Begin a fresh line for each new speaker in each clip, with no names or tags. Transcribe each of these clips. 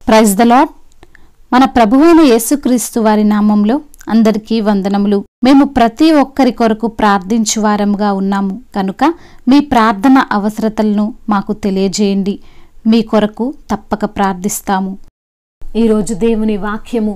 praise the lord మన ప్రభువైన యేసుక్రీస్తు వారి నామంలో అందరికీ వందనములు మేము ప్రతి ఒక్కరి కొరకు ప్రార్థించు వారముగా ఉన్నాము కనుక మీ ప్రార్థన అవసరతలను మాకు తెలియజేయండి మీ కొరకు తప్పక ప్రార్థిస్తాము
ఈరోజు దేవుని వాక్యము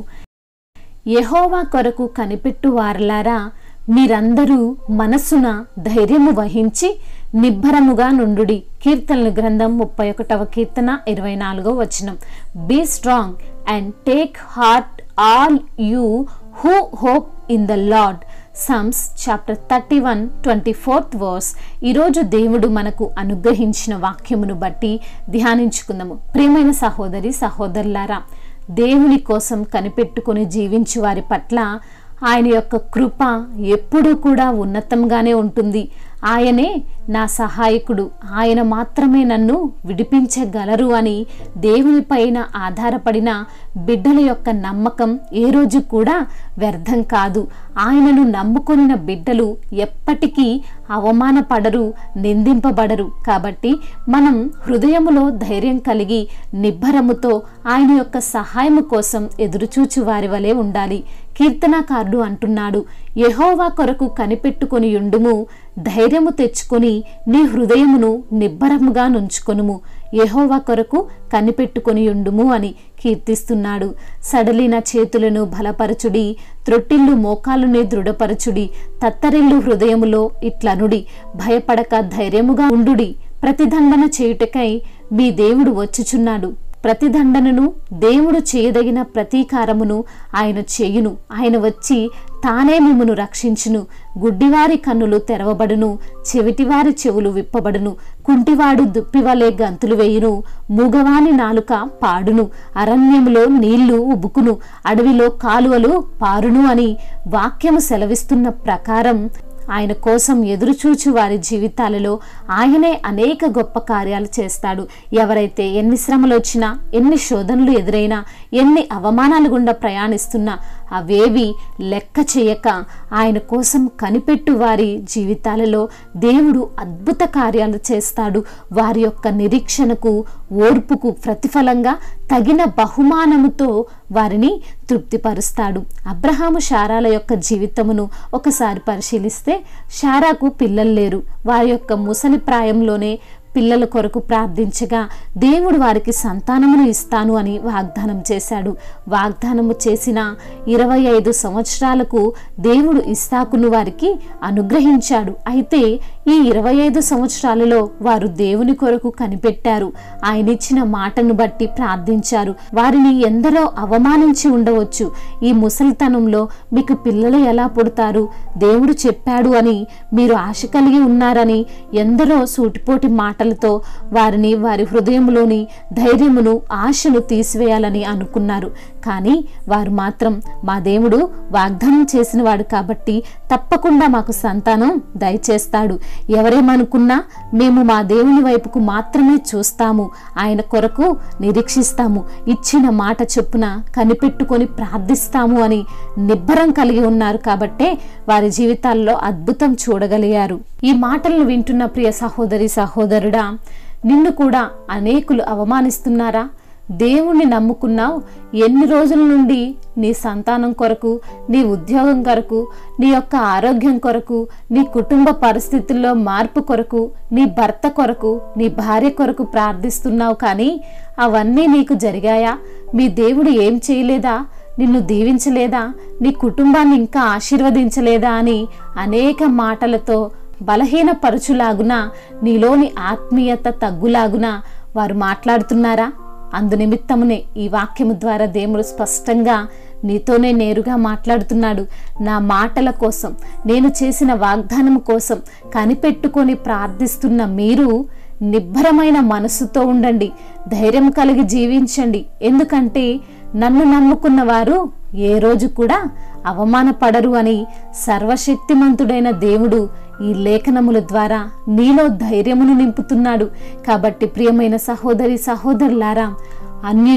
యెహోవా కొరకు కనిపెట్టు వారలారా మీరందరూ మనస్సున ధైర్యము వహించి నిబ్బరముగా నుండుడి కీర్తనల గ్రంథం ముప్పై ఒకటవ కీర్తన ఇరవై నాలుగో వచనం be strong and take heart all you who hope in the Lord Psalms chapter thirty one twenty fourth verse ఈరోజు దేవుడు మనకు అనుగ్రహించిన వాక్యమును బట్టి ధ్యానించుకుందాము ప్రియమైన సహోదరి సహోదరులారా దేవుని కోసం కనిపెట్టుకొని జీవించు వారి పట్ల ఆయన యొక్క కృప ఎప్పుడూ కూడా ఉన్నతంగానే ఉంటుంది ఆయనే నా సహాయకుడు ఆయన మాత్రమే నన్ను విడిపించగలరు అని దేవునిపైన ఆధారపడిన బిడ్డల యొక్క నమ్మకం ఏ రోజు కూడా వ్యర్థం కాదు ఆయనను నమ్ముకొనిన బిడ్డలు ఎప్పటికీ అవమానపడరు నిందింపబడరు కాబట్టి మనం హృదయములో ధైర్యం కలిగి నిబ్బరముతో ఆయన యొక్క సహాయము కోసం ఎదురుచూచు వారి వలె ఉండాలి కీర్తనాకారుడు అంటున్నాడు యెహోవా కొరకు కనిపెట్టుకొని ఉండుము ధైర్యము తెచ్చుకొని నీ హృదయమును నిబ్బరముగా నుంచుకొనుము యెహోవా కొరకు కనిపెట్టుకొని ఉండుము అని కీర్తిస్తున్నాడు సడలిన చేతులను బలపరచుడి త్రొట్టిల్లు మోకాలుని దృఢపరచుడి తత్తరిల్లు హృదయములో ఇట్లనుడి భయపడక ధైర్యముగా ఉండుడి ప్రతిదండన చేయుటకై మీ దేవుడు వచ్చుచున్నాడు ప్రతిదండనను దేవుడు చేయదగిన ప్రతీకారమును ఆయన చేయును ఆయన వచ్చి తానే మిమ్మును రక్షించును గుడ్డివారి కన్నులు తెరవబడును చెవిటివారి చెవులు విప్పబడును కుంటివాడు దుప్పివలే గంతులు వేయును మూగవాని నాలుక పాడును అరణ్యములో నీళ్లు ఉబుకును అడవిలో కాలువలు పారును అని వాక్యము సెలవిస్తున్న ప్రకారం ఆయన కోసం ఎదురుచూచు వారి జీవితాలలో ఆయనే అనేక గొప్ప కార్యాలు చేస్తాడు ఎవరైతే ఎన్ని శ్రమలు వచ్చినా ఎన్ని శోధనలు ఎదురైనా ఎన్ని అవమానాలు గుండా ప్రయాణిస్తున్నా అవేవి లెక్క చేయక ఆయన కోసం కనిపెట్టు వారి జీవితాలలో దేవుడు అద్భుత కార్యాలు చేస్తాడు వారి యొక్క నిరీక్షణకు ఓర్పుకు ప్రతిఫలంగా తగిన బహుమానముతో వారిని తృప్తిపరుస్తాడు అబ్రహాము శారాల యొక్క జీవితమును ఒకసారి పరిశీలిస్తే శారాకు పిల్లలు లేరు వారి యొక్క ముసలి ప్రాయంలోనే పిల్లల కొరకు ప్రార్థించగా దేవుడు వారికి సంతానమును ఇస్తాను అని వాగ్దానం చేశాడు వాగ్దానము చేసిన ఇరవై ఐదు సంవత్సరాలకు దేవుడు ఇస్తాకును వారికి అనుగ్రహించాడు అయితే ఈ ఇరవై ఐదు సంవత్సరాలలో వారు దేవుని కొరకు కనిపెట్టారు ఆయన ఇచ్చిన మాటను బట్టి ప్రార్థించారు వారిని ఎందరో అవమానించి ఉండవచ్చు ఈ ముసలితనంలో మీకు పిల్లలు ఎలా పుడతారు దేవుడు చెప్పాడు అని మీరు ఆశ కలిగి ఉన్నారని ఎందరో సూటిపోటి మాటలతో వారిని వారి హృదయంలోని ధైర్యమును ఆశను తీసివేయాలని అనుకున్నారు కానీ వారు మాత్రం మా దేవుడు వాగ్దానం చేసిన వాడు కాబట్టి తప్పకుండా మాకు సంతానం దయచేస్తాడు ఎవరేమనుకున్నా మేము మా దేవుని వైపుకు మాత్రమే చూస్తాము ఆయన కొరకు నిరీక్షిస్తాము ఇచ్చిన మాట చొప్పున కనిపెట్టుకొని ప్రార్థిస్తాము అని నిబ్బరం కలిగి ఉన్నారు కాబట్టే వారి జీవితాల్లో అద్భుతం చూడగలిగారు ఈ మాటలను వింటున్న ప్రియ సహోదరి సహోదరుడా నిన్ను కూడా అనేకులు అవమానిస్తున్నారా దేవుణ్ణి నమ్ముకున్నావు ఎన్ని రోజుల నుండి నీ సంతానం కొరకు నీ ఉద్యోగం కొరకు నీ యొక్క ఆరోగ్యం కొరకు నీ కుటుంబ పరిస్థితుల్లో మార్పు కొరకు నీ భర్త కొరకు నీ భార్య కొరకు ప్రార్థిస్తున్నావు కానీ అవన్నీ నీకు జరిగాయా మీ దేవుడు ఏం చేయలేదా నిన్ను దీవించలేదా నీ కుటుంబాన్ని ఇంకా ఆశీర్వదించలేదా అని అనేక మాటలతో బలహీనపరచులాగున నీలోని ఆత్మీయత తగ్గులాగున వారు మాట్లాడుతున్నారా అందు నిమిత్తమునే ఈ వాక్యము ద్వారా దేవుడు స్పష్టంగా నీతోనే నేరుగా మాట్లాడుతున్నాడు నా మాటల కోసం నేను చేసిన వాగ్దానం కోసం కనిపెట్టుకొని ప్రార్థిస్తున్న మీరు నిబ్బరమైన మనసుతో ఉండండి ధైర్యం కలిగి జీవించండి ఎందుకంటే నన్ను నమ్ముకున్న వారు ఏ రోజు కూడా అవమానపడరు అని సర్వశక్తిమంతుడైన దేవుడు ఈ లేఖనముల ద్వారా నీలో ధైర్యమును నింపుతున్నాడు కాబట్టి ప్రియమైన సహోదరి సహోదరులారా అన్యులు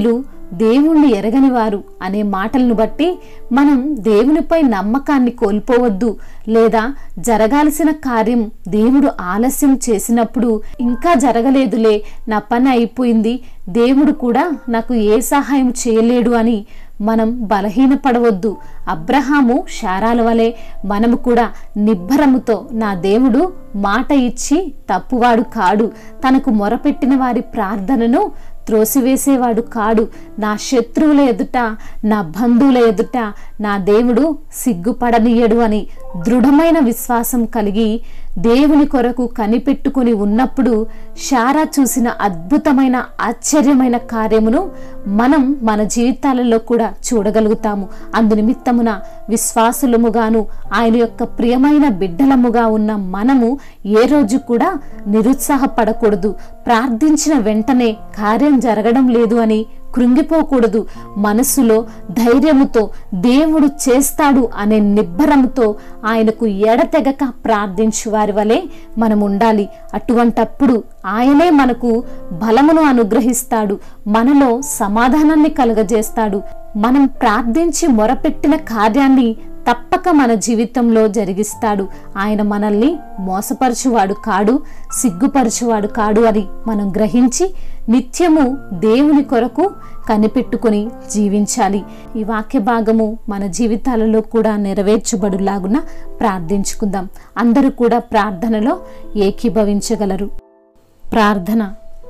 దేవుణ్ణి ఎరగని వారు అనే మాటలను బట్టి మనం దేవునిపై నమ్మకాన్ని కోల్పోవద్దు లేదా జరగాల్సిన కార్యం దేవుడు ఆలస్యం చేసినప్పుడు ఇంకా జరగలేదులే నా పని అయిపోయింది దేవుడు కూడా నాకు ఏ సహాయం చేయలేడు అని మనం బలహీనపడవద్దు అబ్రహాము శారాల వలె మనము కూడా నిబ్బరముతో నా దేవుడు మాట ఇచ్చి తప్పువాడు కాడు తనకు మొరపెట్టిన వారి ప్రార్థనను త్రోసివేసేవాడు కాడు నా శత్రువుల ఎదుట నా బంధువుల ఎదుట నా దేవుడు సిగ్గుపడనీయడు అని దృఢమైన విశ్వాసం కలిగి దేవుని కొరకు కనిపెట్టుకుని ఉన్నప్పుడు శారా చూసిన అద్భుతమైన ఆశ్చర్యమైన కార్యమును మనం మన జీవితాలలో కూడా చూడగలుగుతాము అందునిమిత్తమున విశ్వాసులముగాను ఆయన యొక్క ప్రియమైన బిడ్డలముగా ఉన్న మనము ఏ రోజు కూడా నిరుత్సాహపడకూడదు ప్రార్థించిన వెంటనే కార్యం జరగడం లేదు అని కృంగిపోకూడదు మనసులో ధైర్యముతో దేవుడు చేస్తాడు అనే నిబ్బరముతో ఆయనకు ఎడతెగక ప్రార్థించు వారి వలె మనం ఉండాలి అటువంటప్పుడు ఆయనే మనకు బలమును అనుగ్రహిస్తాడు మనలో సమాధానాన్ని కలుగజేస్తాడు మనం ప్రార్థించి మొరపెట్టిన కార్యాన్ని తప్పక మన జీవితంలో జరిగిస్తాడు ఆయన మనల్ని మోసపరచువాడు కాడు సిగ్గుపరచువాడు కాడు అని మనం గ్రహించి నిత్యము దేవుని కొరకు కనిపెట్టుకొని జీవించాలి ఈ వాక్య భాగము మన జీవితాలలో కూడా నెరవేర్చబడులాగున ప్రార్థించుకుందాం అందరూ కూడా ప్రార్థనలో ఏకీభవించగలరు ప్రార్థన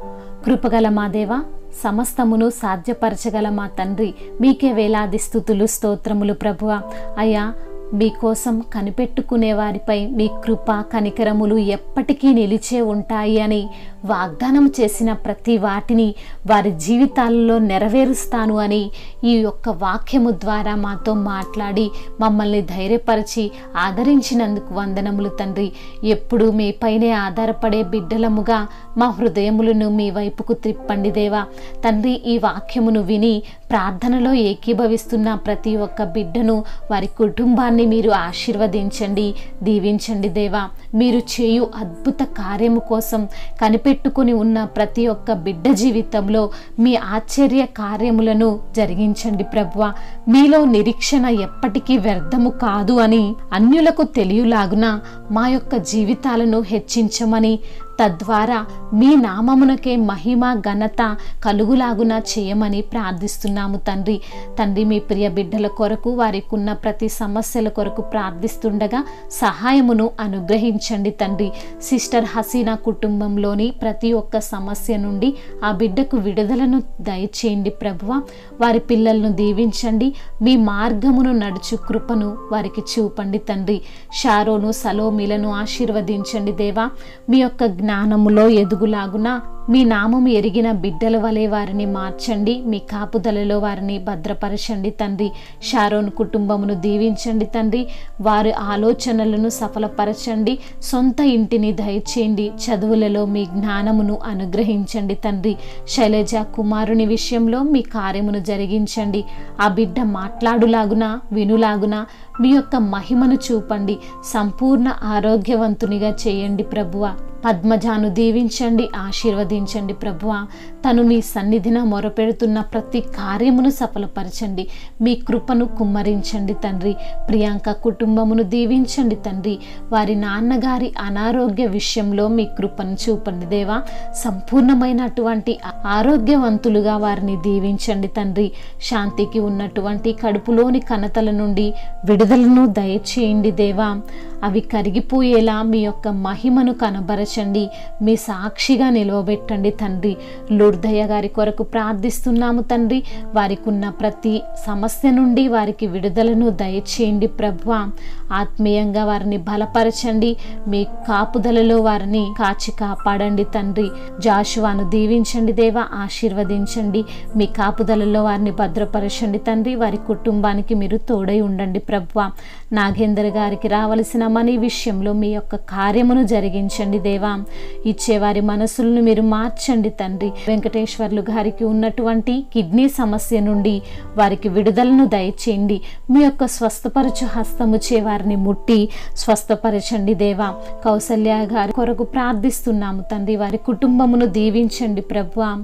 కృపగల మా దేవా సమస్తమును సాధ్యపరచగల మా తండ్రి మీకే వేలాది స్థుతులు స్తోత్రములు ప్రభువ అయ్యా మీకోసం కనిపెట్టుకునే వారిపై మీ కృప కనికరములు ఎప్పటికీ నిలిచే ఉంటాయి అని వాగ్దానం చేసిన ప్రతి వాటిని వారి జీవితాలలో నెరవేరుస్తాను అని ఈ యొక్క వాక్యము ద్వారా మాతో మాట్లాడి మమ్మల్ని ధైర్యపరిచి ఆదరించినందుకు వందనములు తండ్రి ఎప్పుడు మీపైనే ఆధారపడే బిడ్డలముగా మా హృదయములను మీ వైపుకు త్రిప్పండి దేవా తండ్రి ఈ వాక్యమును విని ప్రార్థనలో ఏకీభవిస్తున్న ప్రతి ఒక్క బిడ్డను వారి కుటుంబాన్ని మీరు ఆశీర్వదించండి దీవించండి దేవా మీరు చేయు అద్భుత కార్యము కోసం కనిపెట్టుకుని ఉన్న ప్రతి ఒక్క బిడ్డ జీవితంలో మీ ఆశ్చర్య కార్యములను జరిగించండి ప్రభువ మీలో నిరీక్షణ ఎప్పటికీ వ్యర్థము కాదు అని అన్యులకు తెలియలాగున మా యొక్క జీవితాలను హెచ్చించమని తద్వారా మీ నామమునకే మహిమ ఘనత కలుగులాగున చేయమని ప్రార్థిస్తున్నాము తండ్రి తండ్రి మీ ప్రియ బిడ్డల కొరకు వారికి ఉన్న ప్రతి సమస్యల కొరకు ప్రార్థిస్తుండగా సహాయమును అనుగ్రహించండి తండ్రి సిస్టర్ హసీనా కుటుంబంలోని ప్రతి ఒక్క సమస్య నుండి ఆ బిడ్డకు విడుదలను దయచేయండి ప్రభువ వారి పిల్లలను దీవించండి మీ మార్గమును నడుచు కృపను వారికి చూపండి తండ్రి షారోను సలోమిలను ఆశీర్వదించండి దేవా మీ యొక్క జ్ఞానములో ఎదుగులాగున మీ నామము ఎరిగిన బిడ్డల వలె వారిని మార్చండి మీ కాపుదలలో వారిని భద్రపరచండి తండ్రి షారోన్ కుటుంబమును దీవించండి తండ్రి వారి ఆలోచనలను సఫలపరచండి సొంత ఇంటిని దయచేయండి చదువులలో మీ జ్ఞానమును అనుగ్రహించండి తండ్రి శైలజ కుమారుని విషయంలో మీ కార్యమును జరిగించండి ఆ బిడ్డ మాట్లాడులాగున వినులాగున మీ యొక్క మహిమను చూపండి సంపూర్ణ ఆరోగ్యవంతునిగా చేయండి ప్రభువ పద్మజాను దీవించండి ఆశీర్వదించండి ప్రభువ తను మీ సన్నిధిన మొరపెడుతున్న ప్రతి కార్యమును సఫలపరచండి మీ కృపను కుమ్మరించండి తండ్రి ప్రియాంక కుటుంబమును దీవించండి తండ్రి వారి నాన్నగారి అనారోగ్య విషయంలో మీ కృపను చూపండి దేవా సంపూర్ణమైనటువంటి ఆరోగ్యవంతులుగా వారిని దీవించండి తండ్రి శాంతికి ఉన్నటువంటి కడుపులోని కనతల నుండి విడుదలను దయచేయండి దేవా అవి కరిగిపోయేలా మీ యొక్క మహిమను కనబరచండి మీ సాక్షిగా నిలవబెట్టండి తండ్రి లుర్దయ్య గారి కొరకు ప్రార్థిస్తున్నాము తండ్రి వారికి ఉన్న ప్రతి సమస్య నుండి వారికి విడుదలను దయచేయండి ప్రభు ఆత్మీయంగా వారిని బలపరచండి మీ కాపుదలలో వారిని కాచి కాపాడండి తండ్రి జాషువాను దీవించండి దేవా ఆశీర్వదించండి మీ కాపుదలలో వారిని భద్రపరచండి తండ్రి వారి కుటుంబానికి మీరు తోడై ఉండండి ప్రభు నాగేందర్ గారికి రావలసిన మనీ విషయంలో మీ యొక్క కార్యమును జరిగించండి దేవా ఇచ్చేవారి మనసులను మీరు మార్చండి తండ్రి వెంకటేశ్వర్లు గారికి ఉన్నటువంటి కిడ్నీ సమస్య నుండి వారికి విడుదలను దయచేయండి మీ యొక్క స్వస్థపరచు హస్తము చే వారిని ముట్టి స్వస్థపరచండి దేవా కౌసల్య గారి కొరకు ప్రార్థిస్తున్నాము తండ్రి వారి కుటుంబమును దీవించండి ప్రభు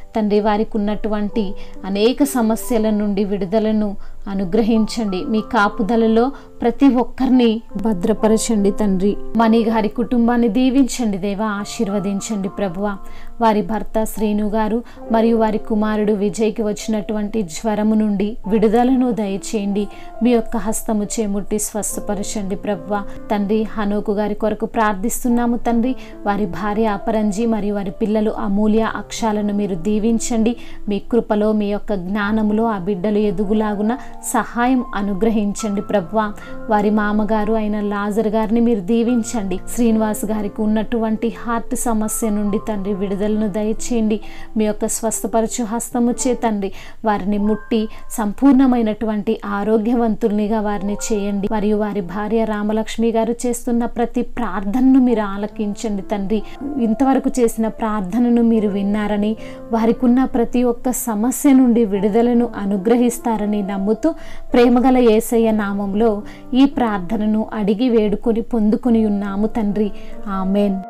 తండ్రి వారికి ఉన్నటువంటి అనేక సమస్యల నుండి విడుదలను అనుగ్రహించండి మీ కాపుదలలో ప్రతి ఒక్కరిని భద్రపరచండి తండ్రి మణి గారి కుటుంబాన్ని దీవించండి దేవా ఆశీర్వదించండి ప్రభువ వారి భర్త శ్రీను గారు మరియు వారి కుమారుడు విజయ్కి వచ్చినటువంటి జ్వరము నుండి విడుదలను దయచేయండి మీ యొక్క హస్తము చేముట్టి స్వస్థపరచండి ప్రభువ తండ్రి హనోకు గారి కొరకు ప్రార్థిస్తున్నాము తండ్రి వారి భార్య అపరంజి మరియు వారి పిల్లలు అమూల్య అక్షాలను మీరు దీవించండి మీ కృపలో మీ యొక్క జ్ఞానములో ఆ బిడ్డలు ఎదుగులాగున సహాయం అనుగ్రహించండి ప్రభువ వారి మామగారు అయిన లాజర్ గారిని మీరు దీవించండి శ్రీనివాస్ గారికి ఉన్నటువంటి హార్ట్ సమస్య నుండి తండ్రి విడుదలను దయచేయండి మీ యొక్క స్వస్థపరచు హస్తము చే తండ్రి వారిని ముట్టి సంపూర్ణమైనటువంటి ఆరోగ్యవంతుల్నిగా వారిని చేయండి మరియు వారి భార్య రామలక్ష్మి గారు చేస్తున్న ప్రతి ప్రార్థనను మీరు ఆలకించండి తండ్రి ఇంతవరకు చేసిన ప్రార్థనను మీరు విన్నారని వారికి ఉన్న ప్రతి ఒక్క సమస్య నుండి విడుదలను అనుగ్రహిస్తారని నమ్ముతూ ప్రేమగల ఏసయ్య నామంలో ఈ ప్రార్థనను అడిగి వేడుకొని పొందుకొని ఉన్నాము తండ్రి ఆమెన్